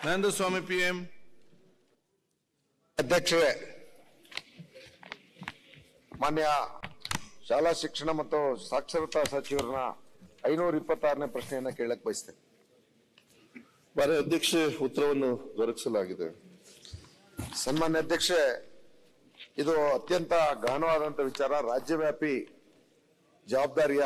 ನರೇಂದ್ರ ಸ್ವಾಮಿ P M ಅಧ್ಯಕ್ಷರೇ ಮಾನ್ಯ ಶಾಲಾ ಶಿಕ್ಷಣ ಮತ್ತು ಸಾಕ್ಷರತಾ ಸಚಿವರನ್ನ ಐನೂರ ಇಪ್ಪತ್ತಾರನೇ ಪ್ರಶ್ನೆಯನ್ನ ಕೇಳಕ್ ಬಯಸ್ತೇನೆ ಮಾನ್ಯ ಅಧ್ಯಕ್ಷೆ ಉತ್ತರವನ್ನು ದೊರಕಿಸಲಾಗಿದೆ ಸನ್ಮಾನ್ಯ ಅಧ್ಯಕ್ಷೆ ಇದು ಅತ್ಯಂತ ಗಹನವಾದಂತ ವಿಚಾರ ರಾಜ್ಯವ್ಯಾಪಿ ಜವಾಬ್ದಾರಿಯ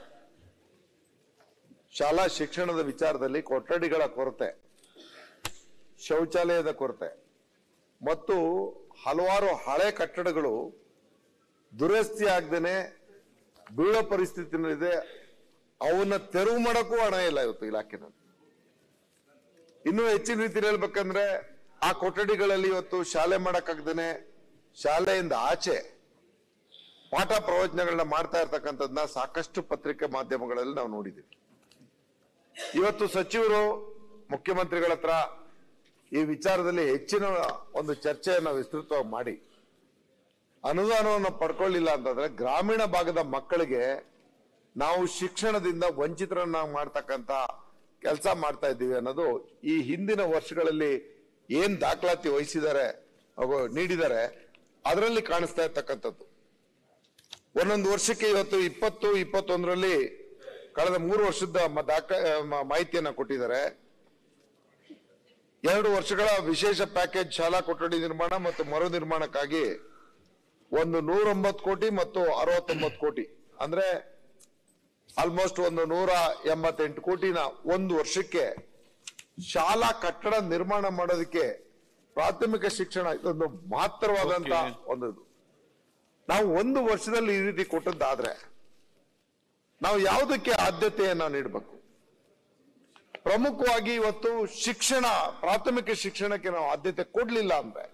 ಶಾಲಾ ಶಿಕ್ಷಣದ ವಿಚಾರದಲ್ಲಿ ಕೊಠಡಿಗಳ ಕೊರತೆ ಶೌಚಾಲಯದ ಕೊರತೆ ಮತ್ತು ಹಲವಾರು ಹಳೆ ಕಟ್ಟಡಗಳು ದುರಸ್ತಿ ಆಗದೇನೆ ಬೀಳೋ ಪರಿಸ್ಥಿತಿನಲ್ಲಿದೆ ಅವನ್ನ ತೆರವು ಮಾಡಕ್ಕೂ ಹಣ ಇಲ್ಲ ಇವತ್ತು ಇಲಾಖೆನಲ್ಲಿ ಇನ್ನೂ ಹೆಚ್ಚಿನ ರೀತಿಯಲ್ಲಿ ಹೇಳ್ಬೇಕಂದ್ರೆ ಆ ಕೊಠಡಿಗಳಲ್ಲಿ ಇವತ್ತು ಶಾಲೆ ಮಾಡಕ್ಕಾಗ್ದೇನೆ ಶಾಲೆಯಿಂದ ಆಚೆ ಪಾಠ ಪ್ರವಚನಗಳನ್ನ ಮಾಡ್ತಾ ಇರ್ತಕ್ಕಂಥದ್ನ ಸಾಕಷ್ಟು ಪತ್ರಿಕೆ ಮಾಧ್ಯಮಗಳಲ್ಲಿ ನಾವು ನೋಡಿದ್ದೀವಿ ಇವತ್ತು ಸಚಿವರು ಮುಖ್ಯಮಂತ್ರಿಗಳ ಹತ್ರ ಈ ವಿಚಾರದಲ್ಲಿ ಹೆಚ್ಚಿನ ಒಂದು ಚರ್ಚೆಯನ್ನು ವಿಸ್ತೃತವಾಗಿ ಮಾಡಿ ಅನುದಾನವನ್ನು ಪಡ್ಕೊಳ್ಳಿಲ್ಲ ಅಂತಂದ್ರೆ ಗ್ರಾಮೀಣ ಭಾಗದ ಮಕ್ಕಳಿಗೆ ನಾವು ಶಿಕ್ಷಣದಿಂದ ವಂಚಿತರನ್ನ ಮಾಡ್ತಕ್ಕಂತ ಕೆಲಸ ಮಾಡ್ತಾ ಇದ್ದೀವಿ ಅನ್ನೋದು ಈ ಹಿಂದಿನ ವರ್ಷಗಳಲ್ಲಿ ಏನ್ ದಾಖಲಾತಿ ವಹಿಸಿದ್ದಾರೆ ಹಾಗೂ ನೀಡಿದ್ದಾರೆ ಅದರಲ್ಲಿ ಕಾಣಿಸ್ತಾ ಇರ್ತಕ್ಕಂಥದ್ದು ಒಂದೊಂದು ವರ್ಷಕ್ಕೆ ಇವತ್ತು ಇಪ್ಪತ್ತು ಇಪ್ಪತ್ತೊಂದರಲ್ಲಿ ಕಳೆದ ಮೂರು ವರ್ಷದ ಮ- ದಾಖ ಮ- ಮಾಹಿತಿಯನ್ನ ಕೊಟ್ಟಿದ್ದಾರೆ ಎರಡು ವರ್ಷಗಳ ವಿಶೇಷ ಪ್ಯಾಕೇಜ್ ಶಾಲಾ ಕೊಠಡಿ ನಿರ್ಮಾಣ ಮತ್ತು ಮರು ನಿರ್ಮಾಣಕ್ಕಾಗಿ ಒಂದು ನೂರೊಂಬತ್ತು ಕೋಟಿ ಮತ್ತು ಅರವತ್ತೊಂಬತ್ತು ಕೋಟಿ ಅಂದ್ರೆ ಆಲ್ಮೋಸ್ಟ್ ಒಂದು ನೂರ ಎಂಬತ್ತೆಂಟು ಕೋಟಿನ ಒಂದು ವರ್ಷಕ್ಕೆ ಶಾಲಾ ಕಟ್ಟಡ ನಿರ್ಮಾಣ ಮಾಡೋದಕ್ಕೆ ಪ್ರಾಥಮಿಕ ಶಿಕ್ಷಣ ಇದೊಂದು ಮಹತ್ತರವಾದಂತ Okay. ಒಂದು ಇದು. ನಾವು ಒಂದು ವರ್ಷದಲ್ಲಿ ಈ ರೀತಿ ಕೊಟ್ಟದ್ದಾದ್ರೆ ನಾವು ಯಾವುದಕ್ಕೆ ಆದ್ಯತೆಯನ್ನ ನೀಡಬೇಕು ಪ್ರಮುಖವಾಗಿ ಇವತ್ತು ಶಿಕ್ಷಣ ಪ್ರಾಥಮಿಕ ಶಿಕ್ಷಣಕ್ಕೆ ನಾವು ಆದ್ಯತೆ ಕೊಡ್ಲಿಲ್ಲ ಅಂದ್ರೆ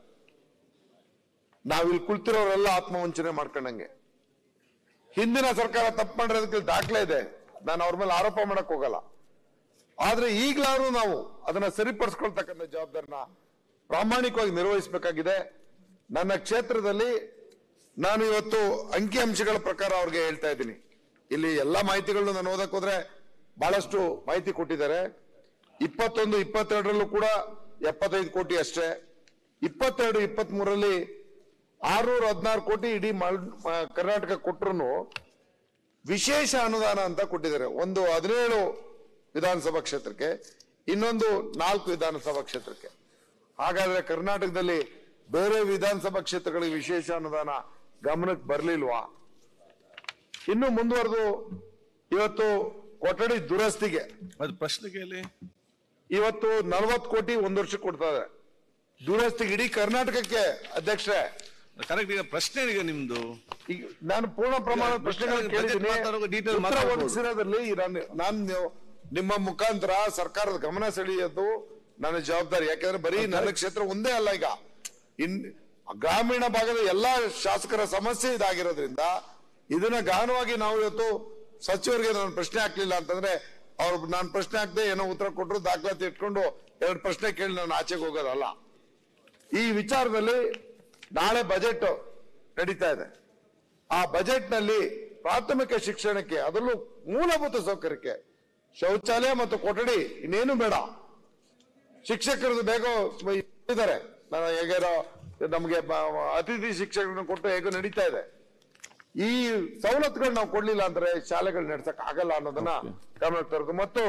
ನಾವಿಲ್ಲಿ ಕುಳಿತಿರೋರೆಲ್ಲ ಆತ್ಮವಂಚನೆ ಮಾಡ್ಕೊಂಡಂಗೆ ಹಿಂದಿನ ಸರ್ಕಾರ ತಪ್ಪು ಮಾಡಿರೋದಕ್ಕೆ ದಾಖಲೆ ಇದೆ ನಾನು ಅವ್ರ ಮೇಲೆ ಆರೋಪ ಮಾಡಕ್ ಹೋಗಲ್ಲ ಆದ್ರೆ ಈಗ್ಲಾದ್ರೂ ನಾವು ಅದನ್ನ ಸರಿಪಡಿಸ್ಕೊಳ್ತಕ್ಕಂಥ ಜವಾಬ್ದಾರಿನ ಪ್ರಾಮಾಣಿಕವಾಗಿ ನಿರ್ವಹಿಸಬೇಕಾಗಿದೆ ನನ್ನ ಕ್ಷೇತ್ರದಲ್ಲಿ ನಾನು ಇವತ್ತು ಅಂಕಿಅಂಶಗಳ ಪ್ರಕಾರ ಅವ್ರಿಗೆ ಹೇಳ್ತಾ ಇದ್ದೀನಿ ಇಲ್ಲಿ ಎಲ್ಲಾ ಮಾಹಿತಿಗಳನ್ನು ನಾನು ಓದಕ್ ಹೋದ್ರೆ ಬಹಳಷ್ಟು ಮಾಹಿತಿ ಕೊಟ್ಟಿದ್ದಾರೆ ಇಪ್ಪತ್ತೊಂದು ಇಪ್ಪತ್ತೆರಡರಲ್ಲೂ ಕೂಡ ಎಪ್ಪತ್ತೈದು ಕೋಟಿ ಅಷ್ಟೇ ಇಪ್ಪತ್ತೆರಡು ಇಪ್ಪತ್ತ್ ಮೂರರಲ್ಲಿ ಆರ್ನೂರ ಹದಿನಾರು ಕೋಟಿ ಇಡೀ ಮಳ್- ಮ- ಕರ್ನಾಟಕ ಕೊಟ್ಟರು ವಿಶೇಷ ಅನುದಾನ ಅಂತ ಕೊಟ್ಟಿದ್ದಾರೆ ಒಂದು ಹದಿನೇಳು ವಿಧಾನಸಭಾ ಕ್ಷೇತ್ರಕ್ಕೆ ಇನ್ನೊಂದು ನಾಲ್ಕು ವಿಧಾನಸಭಾ ಕ್ಷೇತ್ರಕ್ಕೆ ಹಾಗಾದ್ರೆ ಕರ್ನಾಟಕದಲ್ಲಿ ಬೇರೆ ವಿಧಾನಸಭಾ ಕ್ಷೇತ್ರಗಳಿಗೆ ವಿಶೇಷ ಅನುದಾನ ಗಮನಕ್ಕೆ ಬರ್ಲಿಲ್ವಾ ಇನ್ನು ಮುಂದುವರೆದು ಇವತ್ತು ಕೊಠಡಿ ದುರಸ್ತಿಗೆ ಅದು ಪ್ರಶ್ನೆ ಕೇಳಿ ಇವತ್ತು ನಲವತ್ತು ಕೋಟಿ ಒಂದು ವರ್ಷಕ್ಕೆ ಕೊಡ್ತಾ ಇದ್ದಾರೆ ದುರಸ್ತಿಗೆ ಇಡೀ ಕರ್ನಾಟಕಕ್ಕೆ ಅಧ್ಯಕ್ಷರೇ ಕರೆಕ್ಟ್ ಈಗ ಪ್ರಶ್ನೆ ಈಗ ನಿಮ್ದು ಈಗ ನಾನು ಪೂರ್ಣ ಪ್ರಮಾಣದ ಈಗ ಪ್ರಶ್ನೆಗಳನ್ನು budget ಕೇಳಿದ್ದೀನಿ ಮಾತಾಡುವಾಗ detail ಉತ್ತರ ಮಾತಾಡ್ಬೋದು. ಒದಗಿಸಿರೋದ್ರಲ್ಲಿ ನಾನು- ನಾನು ನೀವು- ನಿಮ್ಮ ಮುಖಾಂತರ ಸರ್ಕಾರದ ಗಮನ ಸೆಳೆಯೋದು ನನ್ನ ಜವಾಬ್ದಾರಿ ಯಾಕಂದ್ರೆ ಬರೀ ನನ್ನ ಕ್ಷೇತ್ರ ಒಂದೇ ಅಲ್ಲ ಈಗ ಇನ್ ಗ್ರಾಮೀಣ ಭಾಗದ ಎಲ್ಲಾ ಶಾಸಕರ ಸಮಸ್ಯೆ ಇದಾಗಿರೋದ್ರಿಂದ ಇದನ್ನ ಗಹನವಾಗಿ ನಾವು ಇವತ್ತು ಸಚಿವರಿಗೆ ನಾನು ಪ್ರಶ್ನೆ ಹಾಕ್ಲಿಲ್ಲ ಅಂತಂದ್ರೆ ಅವ್ರು ನಾನು ಪ್ರಶ್ನೆ ಹಾಕ್ದೆ ಏನೋ ಉತ್ತರ ಕೊಟ್ಟರು ದಾಖಲಾತಿ ಇಟ್ಕೊಂಡು ಎರಡು ಪ್ರಶ್ನೆ ಕೇಳಿ ನಾನು ಆಚೆಗೆ ಹೋಗೋದಲ್ಲ ಈ ವಿಚಾರದಲ್ಲಿ ನಾಳೆ ಬಜೆಟ್ ನಡೀತಾ ಇದೆ ಆ ಬಜೆಟ್ ನಲ್ಲಿ ಪ್ರಾಥಮಿಕ ಶಿಕ್ಷಣಕ್ಕೆ ಅದರಲ್ಲೂ ಮೂಲಭೂತ ಸೌಕರ್ಯಕ್ಕೆ ಶೌಚಾಲಯ ಮತ್ತು ಕೊಠಡಿ ಇನ್ನೇನು ಬೇಡ ಶಿಕ್ಷಕರದ್ದು ಬೇಗ ಇದ್ದಾರೆ ನಾನು ಹೇಗೇನೋ ನಮಗೆ ಬ- ಅತಿಥಿ ಶಿಕ್ಷಕರನ್ನು ಕೊಟ್ಟು ಹೇಗೋ ನಡೀತಾ ಇದೆ ಈ ಸವಲತ್ತುಗಳು ನಾವು ಕೊಡ್ಲಿಲ್ಲ ಅಂದ್ರೆ ಶಾಲೆಗಳು ನಡ್ಸಕ್ ಆಗಲ್ಲ ಅನ್ನೋದನ್ನ ಗಮನಕ್ಕೆ ತರೋದು ಮತ್ತು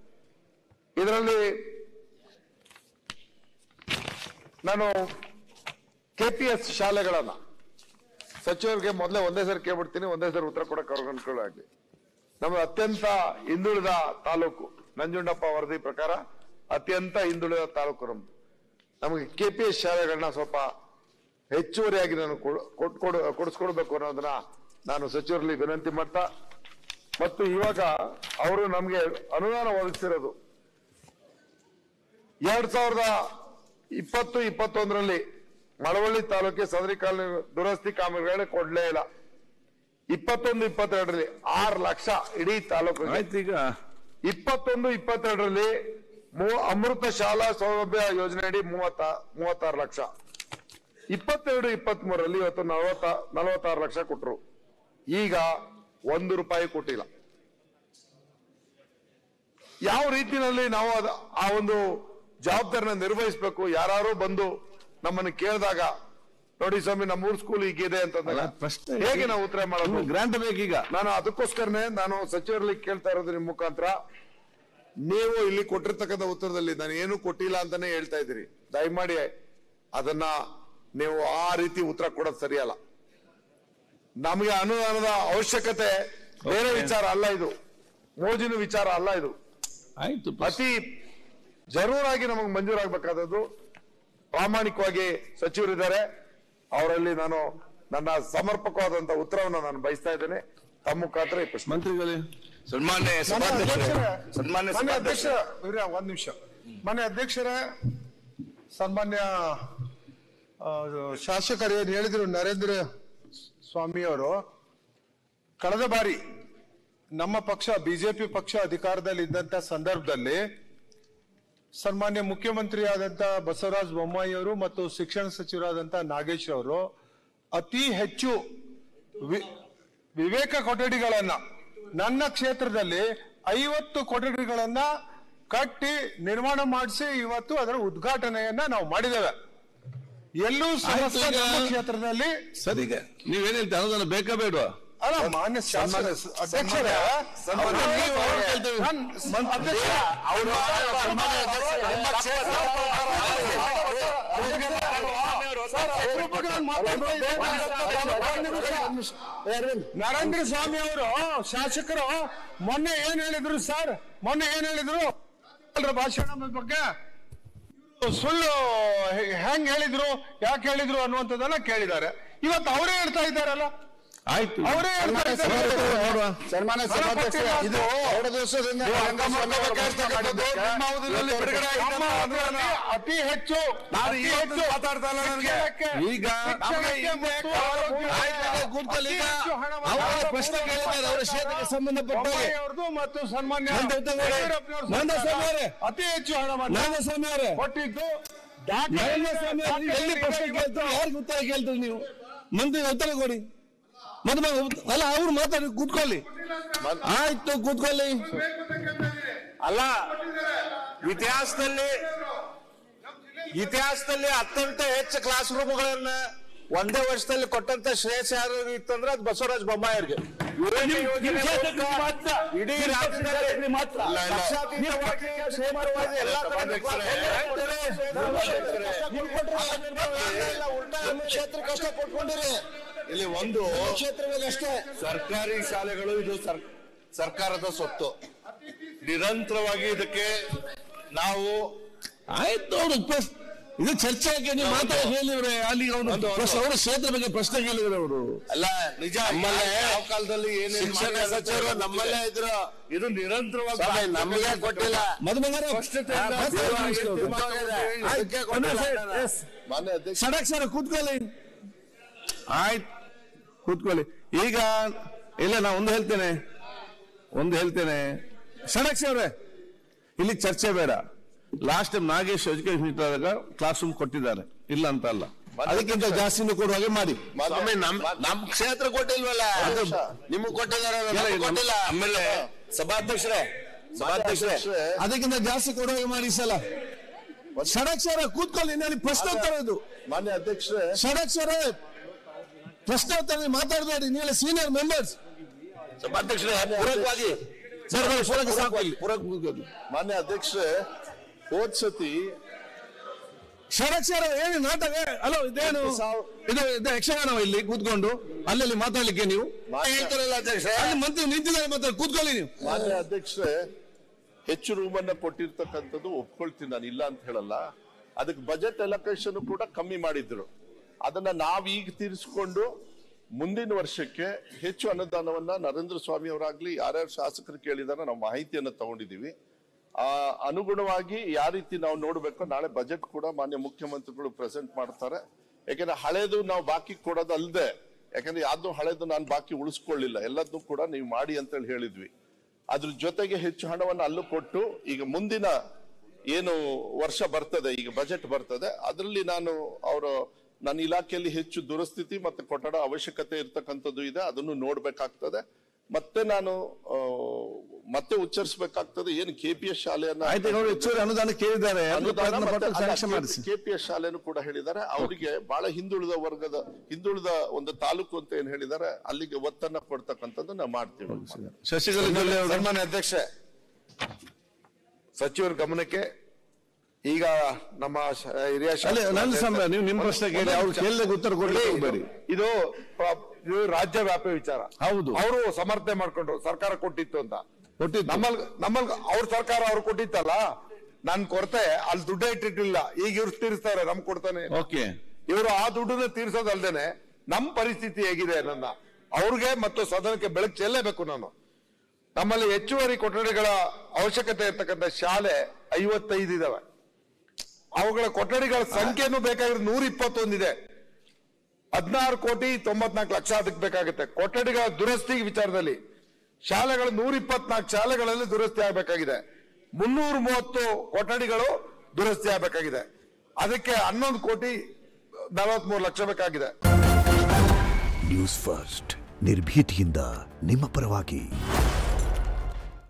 ಇದರಲ್ಲಿ ನಾನು ಕೆಪಿಎಸ್ ಶಾಲೆಗಳನ್ನ ಸಚಿವರಿಗೆ ಮೊದಲೇ ಒಂದೇ ಸರಿ ಕೇಳ್ಬಿಡ್ತೀನಿ ಒಂದೇ ಸರಿ ಉತ್ತರ ಕೊಡಕ್ಕೆ ಅವ್ರಿಗೆ ಅನುಕೂಲ ಆಗ್ಲಿ ನಮ್ಮ ಅತ್ಯಂತ ಹಿಂದುಳಿದ ತಾಲೂಕು ನಂಜುಂಡಪ್ಪ ವರದಿ ಪ್ರಕಾರ ಅತ್ಯಂತ ಹಿಂದುಳಿದ ತಾಲೂಕು ನಮ್ದು ನಮಗೆ ಕೆಪಿಎಸ್ ಶಾಲೆಗಳನ್ನ ಸ್ವಲ್ಪ ಹೆಚ್ಚುವರಿಯಾಗಿ ನಾನು ಕೊಡ್- ಕೊಟ್- ಕೊಡ್- ಕೊಡಿಸ್ಕೊಡ್ಬೇಕು ಅನ್ನೋದನ್ನ ನಾನು ಸಚಿವರಲ್ಲಿ ವಿನಂತಿ ಮಾಡ್ತಾ ಮತ್ತು ಇವಾಗ ಅವರು ನಮಗೆ ಅನುದಾನ ಒದಗಿಸಿರೋದು ಎರಡ್ ಸಾವಿರದ ಇಪ್ಪತ್ತು ಇಪ್ಪತ್ತೊಂದರಲ್ಲಿ ಮಳವಳ್ಳಿ ತಾಲೂಕಿಗೆ ಸದರಿ ಕಾಲನಿ ದುರಸ್ತಿ ಕಾಮಗಾರಿ ಕೊಡ್ಲೇ ಇಲ್ಲ ಇಪ್ಪತ್ತೊಂದು ಇಪ್ಪತ್ತೆರಡರಲ್ಲಿ ಆರು ಲಕ್ಷ ಇಡೀ ತಾಲೂಕಿಗೆ ಆಯ್ತು ಈಗ ಇಪ್ಪತ್ತೊಂದು ಇಪ್ಪತ್ತೆರಡರಲ್ಲಿ ಮೂ- ಅಮೃತ ಶಾಲಾ ಸೌಲಭ್ಯ ಯೋಜನೆಯಡಿ ಮೂವತ್ತ ಮೂವತ್ತಾರು ಲಕ್ಷ ಇಪ್ಪತ್ತೆರಡು ಇಪ್ಪತ್ತ್ ಮೂರರಲ್ಲಿ ಇವತ್ತು ನಲವತ್ತ ನಲವತ್ತಾರು ಲಕ್ಷ ಕೊಟ್ರು ಈಗ ಒಂದು ರೂಪಾಯಿ ಕೊಟ್ಟಿಲ್ಲ ಯಾವ ರೀತಿಯಲ್ಲಿ ನಾವು ಅದ ಆ ಒಂದು ಜವಾಬ್ದಾರಿನ ನಿರ್ವಹಿಸಬೇಕು ಯಾರು ಬಂದು ನಮ್ಮನ್ನು ಕೇಳಿದಾಗ ನೋಡಿ ಸ್ವಾಮಿ ನಮ್ಮೂರ್ ಸ್ಕೂಲ್ ಹೀಗಿದೆ ಅಂತಂದಾಗ ಅಲ್ಲ, ಪ್ರಶ್ನೆ ಹೇಗೆ ನಾವು ಉತ್ತರ ಮಾಡೋದು ಗ್ರಾಂಟ್ ಬೇಕೀಗ ನಾನು ಅದಕ್ಕೋಸ್ಕರನೇ ನಾನು ಸಚಿವರಲ್ಲಿ ಕೇಳ್ತಾ ಇರೋದು ನಿಮ್ ಮುಖಾಂತರ ನೀವು ಇಲ್ಲಿ ಕೊಟ್ಟಿರ್ತಕ್ಕಂಥ ಉತ್ತರದಲ್ಲಿ ನಾನು ಏನು ಕೊಟ್ಟಿಲ್ಲ ಅಂತಾನೆ ಹೇಳ್ತಾ ಇದ್ದೀರಿ ದಯಮಾಡಿ ಅದನ್ನ ನೀವು ಆ ರೀತಿ ಉತ್ತರ ಕೊಡೋದು ಸರಿಯಲ್ಲ ನಮಗೆ ಅನುದಾನದ ಅವಶ್ಯಕತೆ ಬೇರೆ ವಿಚಾರ ಅಲ್ಲ ಇದು ಮೋಜಿನ ವಿಚಾರ ಅಲ್ಲ ಇದು ಆಯ್ತು ಅತಿ ಜರೂರಾಗಿ ನಮಗೆ ಮಂಜೂರಾಗಬೇಕಾದದ್ದು ಪ್ರಾಮಾಣಿಕವಾಗಿ ಸಚಿವರಿದ್ದಾರೆ ಅವರಲ್ಲಿ ನಾನು ನನ್ನ ಸಮರ್ಪಕವಾದಂತ ಉತ್ತರವನ್ನು ನಾನು ಬಯಸ್ತಾ ಇದ್ದೇನೆ ತಮ್ಮ ಮುಖಾಂತರ ಈ ಪ್ರಶ್ನೆ ಮಂತ್ರಿಗಳೇ ಸನ್ಮಾನ್ಯ ಸಭಾಧ್ಯಕ್ಷರೇ ಸನ್ಮಾನ್ಯ ಮನೆ ಅಧ್ಯಕ್ಷ ಸಭಾಧ್ಯಕ್ಷರೇ ಇವ್ರೆ, ಒಂದ್ ನಿಮಿಷ ಮನೆ ಅಧ್ಯಕ್ಷರೇ ಸನ್ಮಾನ್ಯ ಆ, ಶಾಸಕರು ಏನ್ ಹೇಳಿದ್ರು ನರೇಂದ್ರ ಸ್ವಾಮಿ ಅವರು ಕಳೆದ ಬಾರಿ ನಮ್ಮ ಪಕ್ಷ ಬಿಜೆಪಿ ಪಕ್ಷ ಅಧಿಕಾರದಲ್ಲಿ ಇದ್ದಂತ ಸಂದರ್ಭದಲ್ಲಿ ಸನ್ಮಾನ್ಯ ಮುಖ್ಯಮಂತ್ರಿ ಆದಂತ ಬಸವರಾಜ ಬೊಮ್ಮಾಯಿ ಅವರು ಮತ್ತು ಶಿಕ್ಷಣ ಸಚಿವರಾದಂತ ನಾಗೇಶ್ ಅವರು ಅತಿ ಹೆಚ್ಚು ವಿ- ವಿವೇಕ ಕೊಠಡಿಗಳನ್ನ ನನ್ನ ಕ್ಷೇತ್ರದಲ್ಲಿ ಐವತ್ತು ಕೊಠಡಿಗಳನ್ನ ಕಟ್ಟಿ ನಿರ್ಮಾಣ ಮಾಡಿಸಿ ಇವತ್ತು ಅದರ ಉದ್ಘಾಟನೆಯನ್ನ ನಾವು ಮಾಡಿದ್ದೇವೆ ಎಲ್ಲೂ ಸಮಸ್ಯೆ ಈಗ- ನಮ್ಮ ಕ್ಷೇತ್ರದಲ್ಲಿ ಸರಿ ಈಗ ನೀವೇನ್ ಹೇಳ್ತೀರಿ ಅನುದಾನ ಬೇಕಾ ಬೇಡವಾ ಅಲ್ಲ ಮಾನ್ಯ ಶಾಸಕ ಅಧ್ಯಕ್ಷರೇ ಸನ್ಮಾನ್ಯ ಅವ್ರು- ನೀವು ಅವ್ರು ಕೇಳ್ತೇವೆ. ನಾನ್ ಮ- ಅಧ್ಯಕ್ಷ, ಸರ್, ಅಪರೂಪಕ್ಕೆ ನಾನು ಮಾತಾಡ್ತಾ ಇದ್ದೇನೆ. ನರೇಂದ್ರ ಸ್ವಾಮಿ ಅವರು ಶಾಸಕರು ಮೊನ್ನೆ ಏನ್ ಹೇಳಿದ್ರು ಸರ್ ಮೊನ್ನೆ ಏನ್ ಹೇಳಿದ್ರು ಅಲ್ರ ಭಾಷಣ ಬಗ್ಗೆ ಇವ್ರು ಸುಳ್ಳು ಹೆ- ಹೆಂಗ್ ಹೇಳಿದ್ರು ಯಾಕೆ ಹೇಳಿದ್ರು ಅನ್ನುವಂಥದ್ದನ್ನ ಕೇಳಿದ್ದಾರೆ ಇವತ್ತು ಅವರೇ ಹೇಳ್ತಾ ಇದ್ದಾರಲ್ಲ ಆಯ್ತು ಅವರೇ ಹೇಳ್ತಾ ಇದ್ದಾರೆ ನೋಡುವ ಸನ್ಮಾನ್ಯ ಸಭಾಧ್ಯಕ್ಷರೇ, ಇದು ಎರಡು ದಿವಸದಿಂದ ನಿಮ್ಮ ಅವಧಿಯಲ್ಲಿ ಬಿಡುಗಡೆ ಆಗಿದ್ದಂತ ನಮ್ಮ ಅನುದಾನ. ಅತಿ ಹೆಚ್ಚು ನಾನು ಅತಿ ಇವತ್ತು ಹೆಚ್ಚು ಮಾತಾಡ್ತಾ ಇಲ್ಲ ನನಗೆ. ಶಿಕ್ಷಣಕ್ಕೆ- ಈಗ ಶಿಕ್ಷಣಕ್ಕೆ ಹಿಂದೆ ಮತ್ತು ಆರೋಗ್ಯ- ಆರೋಗ್ಯಕ್ಕೆ ಆಯ್ತು, ಕೂತ್ಕೊಳ್ಳಿ ಈಗ. ಅತಿ ಹೆಚ್ಚು ಹಣವನ್ನು ಅವರ ಪ್ರಶ್ನೆ ಕೇಳಿದ್ದಾರೆ, ಅವರ ಕ್ಷೇತ್ರಕ್ಕೆ ಸಂಬಂಧಪಟ್ಟ ಹಾಗೆ. ಬೊಮ್ಮಾಯಿ ಅವ್ರದ್ದು ಮತ್ತು ಸನ್ಮಾನ್ಯ ಮಂದ ಉತ್ತಮರೇ, ಯಡಿಯೂರಪ್ಪನವ್ರ ಮಂದ ಸರ್ಕಾರ ಸ್ವಾಮಿ ಅವರೇ. ಅತಿ ಹೆಚ್ಚು ಹಣವನ್ನು ನಾಗಸ್ವಾಮಿ ಅವರೇ ಕೊಟ್ಟಿದ್ದು ನರೇಂದ್ರ ಸ್ವಾಮಿ ಅವರು ನೀವು ಎಲ್ಲಿ ಪ್ರಶ್ನೆ ಕೇಳ್ತಾರೆ ಯಾರಿಗೆ ಉತ್ತರ ಕೇಳ್ತೀರಿ ನೀವು ಮಂತ್ರಿ ಉತ್ತರ ಕೊಡಿ ಮತ್ತೆ ಮ- ಉತ್- ಅಲ್ಲ ಅವ್ರು ಮಾತಾಡಿ ಕೂತ್ಕೊಳ್ಳಿ ಆಯ್ತು ಕೂತ್ಕೊಳ್ಳಿ ಅಲ್ಲ ಇತಿಹಾಸದಲ್ಲಿ ಇತಿಹಾಸದಲ್ಲಿ ಅತ್ಯಂತ ಹೆಚ್ಚು ಕ್ಲಾಸ್ ರೂಮ್ಗಳನ್ನ ಒಂದೇ ವರ್ಷದಲ್ಲಿ ಕೊಟ್ಟಂತ ಶ್ರೇಯಸ್ ಯಾರು ಇತ್ತಂದ್ರೆ ಅದು ಬಸವರಾಜ ಬೊಮ್ಮಾಯಿಯವ್ರಿಗೆ ಯುರೇನಿಯ ಯೋಜನೆ ಮೂಲಕ ಇಡೀ ರಾಜ್ಯದಲ್ಲಿ ಲಕ್ಷಾತೀತವಾಗಿ ಕ್ಷೇಮವಾಗಿ ಎಲ್ಲಾ ಕಡೆ ಕ್ಷೇತ್ರಕ್ಕಷ್ಟೇ ಕೊಟ್ಕೊಂಡಿರಿ ಇಲ್ಲಿ ಒಂದು ಕ್ಷೇತ್ರಕ್ಕಷ್ಟೇ ಸರ್ಕಾರಿ ಶಾಲೆಗಳು ಇದು ಸರ್- ಸರ್ಕಾರದ ಸೊತ್ತು ನಿರಂತರವಾಗಿ ಇದಕ್ಕೆ ನಾವು ಆಯ್ತು ಅವ್ರು ಪ್ರಶ್- ಇದು ಚರ್ಚೆಗೆ ನೀವು ಮಾತಾಡಿ ಹೇಳಿವ್ರೆ ಅಲ್ಲಿ ಅವನು ಒಂದು- ಪ್ರಶ್ನೆ ಅವರ ಕ್ಷೇತ್ರ ಬಗ್ಗೆ ಪ್ರಶ್ನೆ ಕೇಳಿದ್ರು ಅವರು ಅಲ್ಲ ನಿಜ ನಮ್ಮಲ್ಲೇ ಯಾವ ಕಾಲದಲ್ಲಿ ಏನೇನ್ ಶಿಕ್ಷಣ ಮಾಡ್ತಾರೆ ಅಂತ ಸಚಿವರು ಗೊತ್ತಿದೆ. ನಮ್ಮಲ್ಲೇ ಇದ್ರು ಇದು ನಿರಂತರವಾಗಿ ಸ್ವಾಮಿ, ನಮಗೆ ಕೊಟ್ಟಿಲ್ಲ ಮದುಮಗರ ಸ್ಪಷ್ಟತೆಯಿಂದ ಅದಕ್ಕೆ ಕೊಟ್ಟಿಲ್ಲ. ಮಾನ್ಯ ಅಧ್ಯಕ್ಷ ಷಡಕ್ಷರ ಕೂತ್ಕೊಳ್ಳಿ ಆಯ್ತು ಕೂತ್ಕೊಳ್ಳಿ ಈಗ ಇಲ್ಲ ನಾ ಒಂದು ಹೇಳ್ತೇನೆ ಒಂದು ಹೇಳ್ತೇನೆ ಷಡಕ್ಷರೇ ಇಲ್ಲಿ ಚರ್ಚೆ ಬೇಡ ಲಾಸ್ಟ್ ಟೈಮ್ ನಾಗೇಶ್ ಎಜುಕೇಶನ್ ಇದ್ದಾಗ ಕ್ಲಾಸ್ ರೂಮ್ ಕೊಟ್ಟಿದ್ದಾರೆ ಇಲ್ಲ ಅಂತ ಅಲ್ಲ ಅದಕ್ಕಿಂತ ಜಾಸ್ತಿನೂ ಕೊಡುವ ಹಾಗೆ ಮಾಡಿ ಸ್ವಾಮಿ ನಮ್ ನಮ್ ಕ್ಷೇತ್ರ ಕೊಟ್ಟಿಲ್ವಲ್ಲ ಅದು ನಿಮಗ್ ಕೊಟ್ಟಿದ್ದಾರೆ ಇಲ್ಲ, ನಮ್ಗ್ ಇಲ್ಲ, ಕೊಟ್ಟಿಲ್ಲ ಆಮೇಲೆ ಸಭಾಧ್ಯಕ್ಷರೇ ಸಭಾಧ್ಯಕ್ಷರೇ ಅಧ್ಯಕ್ಷರೇ, ಅದಕ್ಕಿಂತ ಜಾಸ್ತಿ ಕೊಡುವ ಹಾಗೆ ಮಾಡಿ ಈ ಸಲ ಷಡಕ್ಷರ ಕೂತ್ಕೊಳ್ಳಿ ನಾನು ಪ್ರಶ್ನೋತ್ತರ ಇದು ಮಾನ್ಯ ಅಧ್ಯಕ್ಷರೇ ಷಡಕ್ಷರ ಪ್ರಶ್ನೋತ್ತರ ಮಾತಾಡಬೇಡಿ ನೀವೆಲ್ಲ ಸೀನಿಯರ್ ಮೆಂಬರ್ಸ್ ಸಭಾಧ್ಯಕ್ಷರೇ ಪೂರಕವಾಗಿ ಸರ್ ಪೂರಕ ಸಾಕು ಇಲ್ಲಿ. ಪೂರಕ ಕೂತ್ಕೊಳ್ಳಿ. ಮಾನ್ಯ ಅಧ್ಯಕ್ಷರೇ ಹೋದ್ ಸತಿ ಷಡಕ್ಷರ ಏನು ನಾಟಕ ಅಲೋ ಇದೇನು ಇದು ಇದು ಯಕ್ಷಗಾನ ಇಲ್ಲಿ ಕೂತ್ಕೊಂಡು ಅಲ್ಲಲ್ಲಿ ಮಾತಾಡ್ಲಿಕ್ಕೆ ನೀವು ಹೇಳ್ತಾರಲ್ಲ ಅಧ್ಯಕ್ಷರೇ ಅಲ್ಲಿ ಮಂತ್ರಿ ನಿಂತಿದ್ದಾರೆ ಮಾತಾಡಿ ಕೂತ್ಕೊಳ್ಳಿ ನೀವು ಮಾನ್ಯ ಅಧ್ಯಕ್ಷರೇ ಹೆಚ್ಚು ರೂಮ್ ಅನ್ನ ಕೊಟ್ಟಿರ್ತಕ್ಕಂಥದ್ದು ಒಪ್ಕೊಳ್ತೀನಿ ನಾನು ಇಲ್ಲ ಅಂತ ಹೇಳಲ್ಲ ಅದಕ್ಕೆ ಬಜೆಟ್ ಎಲೊಕೇಶನ್ ಕೂಡ ಕಮ್ಮಿ ಮಾಡಿದ್ರು ಅದನ್ನ ನಾವೀಗ ತೀರಿಸಿಕೊಂಡು ಮುಂದಿನ ವರ್ಷಕ್ಕೆ ಹೆಚ್ಚು ಅನುದಾನವನ್ನ ನರೇಂದ್ರ ಸ್ವಾಮಿ ಅವರಾಗ್ಲಿ ಯಾರ್ಯಾರು ಶಾಸಕರು ಕೇಳಿದಾರ ನಾವು ಮಾಹಿತಿಯನ್ನ ತಗೊಂಡಿದೀವಿ ಆ ಅನುಗುಣವಾಗಿ ಯಾವ ರೀತಿ ನಾವು ನೋಡ್ಬೇಕು ನಾಳೆ ಬಜೆಟ್ ಕೂಡ ಮಾನ್ಯ ಮುಖ್ಯಮಂತ್ರಿಗಳು ಪ್ರೆಸೆಂಟ್ ಮಾಡ್ತಾರೆ ಯಾಕಂದ್ರೆ ಹಳೇದು ನಾವು ಬಾಕಿ ಕೊಡೋದು ಅಲ್ಲದೆ ಯಾಕಂದ್ರೆ ಯಾವ್ದು ಹಳೇದು ನಾನು ಬಾಕಿ ಉಳಿಸ್ಕೊಳ್ಳಿಲ್ಲ ಎಲ್ಲದನ್ನೂ ಕೂಡ ನೀವು ಮಾಡಿ ಅಂತೇಳಿ ಹೇಳಿದ್ವಿ ಅದ್ರ ಜೊತೆಗೆ ಹೆಚ್ಚು ಹಣವನ್ನು ಅಲ್ಲೂ ಕೊಟ್ಟು ಈಗ ಮುಂದಿನ ಏನು ವರ್ಷ ಬರ್ತದೆ ಈಗ ಬಜೆಟ್ ಬರ್ತದೆ ಅದರಲ್ಲಿ ನಾನು ಅವರ ನನ್ನ ಇಲಾಖೆಯಲ್ಲಿ ಹೆಚ್ಚು ದುರಸ್ಥಿತಿ ಮತ್ತೆ ಕಟ್ಟಡ ಅವಶ್ಯಕತೆ ಇರ್ತಕ್ಕಂಥದ್ದು ಇದೆ ಅದನ್ನು ನೋಡ್ಬೇಕಾಗ್ತದೆ ಮತ್ತೆ ನಾನು ಆ, ಮತ್ತೆ ಉಚ್ಚರಿಸಬೇಕಾಗ್ತದೆ ಏನು ಕೆಪಿಎಸ್ ಶಾಲೆಯನ್ನ ಆಯ್ತು ನೋಡಿ ಹೆಚ್ಚುವರಿ ಅನುದಾನ ಕೇಳಿದ್ದಾರೆ ಅದಕ್ಕೆ ಅನುದಾನ ಪ್ರಯತ್ನ ಪಟ್ಟು ಮತ್ತೆ ಸ್ಯಾಂಕ್ಷನ್ ಮಾಡಿಸಿ ಕೆಪಿಎಸ್ ಶಾಲೆನೂ ಕೂಡ ಹೇಳಿದ್ದಾರೆ ಅವರಿಗೆ ಬಹಳ ಹಿಂದುಳಿದ ವರ್ಗದ ಹಿಂದುಳಿದ ಒಂದು ತಾಲೂಕು ಅಂತ ಏನ್ ಹೇಳಿದ್ದಾರೆ ಅಲ್ಲಿಗೆ ಒತ್ತನ್ನ ಕೊಡ್ತಕ್ಕಂಥದ್ದು ನಾವು ಮಾಡ್ತೀವಿ ಶಶಿಕಲಾ ಜೊಲ್ಲೆ ಅವರು ಸನ್ಮಾನ್ಯ ಅಧ್ಯಕ್ಷೆ ಸಚಿವರ ಗಮನಕ್ಕೆ ಈಗ ನಮ್ಮ ಶ- ಹಿರಿಯ ಅಲ್ಲೇ ಶಾಸಕರು ನನ್ನ ಸಂಬಳ ನೀವು ನಿಮ್ಮ ಪ್ರಶ್ನೆ ಕೇಳಿ ಅವ್ರು ಕೇಳಿದಾಗ ಉತ್ತರ ಕೊಡ್ಲಿಕ್ಕೆ ಹೋಗ್ಬೇಡಿ ಇದು ಪ್ರ- ಇದು ರಾಜ್ಯ ವ್ಯಾಪಿ ವಿಚಾರ ಹೌದು. ಅವರು ಸಮರ್ಥನೆ ಮಾಡ್ಕೊಂಡ್ರು ಸರ್ಕಾರ ಕೊಟ್ಟಿತ್ತು ಅಂತ ಕೊಟ್ಟಿದ್ದು. ನಮ್ಮಲ್ ನಮ್ಮಲ್ ಅವ್ರ ಸರ್ಕಾರ ಅವ್ರು ಕೊಟ್ಟಿತ್ತಲ್ಲ ನನ್ ಕೊರತೆ ಅಲ್ಲಿ ದುಡ್ಡೇ ಇಟ್ಟಿಟ್ಟಿಲ್ಲ ಈಗ ಇವ್ರು ತೀರಿಸ್ತಾರೆ ನಮ್ ಕೊಡ್ತಾನೆ ಓಕೆ ಇವರು ಆ ದುಡ್ಡನ್ನ ತೀರ್ಸೋದಲ್ದೇನೆ ನಮ್ ಪರಿಸ್ಥಿತಿ ಹೇಗಿದೆ ನನ್ನ ಅವ್ರಿಗೆ ಮತ್ತು ಸದನಕ್ಕೆ ಬೆಳಕು ಚೆಲ್ಲಬೇಕು ನಾನು ನಮ್ಮಲ್ಲಿ ಹೆಚ್ಚುವರಿ ಕೊಠಡಿಗಳ ಅವಶ್ಯಕತೆ ಇರ್ತಕ್ಕಂಥ ಶಾಲೆ ಐವತ್ತೈದು ಇದಾವೆ ಅವುಗಳ ಕೊಠಡಿಗಳ ಸಂಖ್ಯೆನೂ ಬೇಕಾಗಿರೋದು ನೂರ ಇಪ್ಪತ್ತೊಂದಿದೆ ಹದಿನಾರು ಕೋಟಿ ತೊಂಬತ್ನಾಲ್ಕು ಲಕ್ಷ ಅದಕ್ಕೆ ಬೇಕಾಗುತ್ತೆ ಕೊಠಡಿಗಳ ದುರಸ್ತಿ ವಿಚಾರದಲ್ಲಿ ಶಾಲೆಗಳು ನೂರ ಇಪ್ಪತ್ನಾಲ್ಕು ಶಾಲೆಗಳಲ್ಲಿ ದುರಸ್ತಿ ಆಗಬೇಕಾಗಿದೆ ಮುನ್ನೂರ ಮೂವತ್ತು ಕೊಠಡಿಗಳು ದುರಸ್ತಿ ಆಗಬೇಕಾಗಿದೆ ಅದಕ್ಕೆ ಹನ್ನೊಂದು ಕೋಟಿ ನಲವತ್ಮೂರು ಲಕ್ಷ ಬೇಕಾಗಿದೆ ನ್ಯೂಸ್ ಫಸ್ಟ್ ನಿರ್ಭೀತಿಯಿಂದ ನಿಮ್ಮ ಪರವಾಗಿ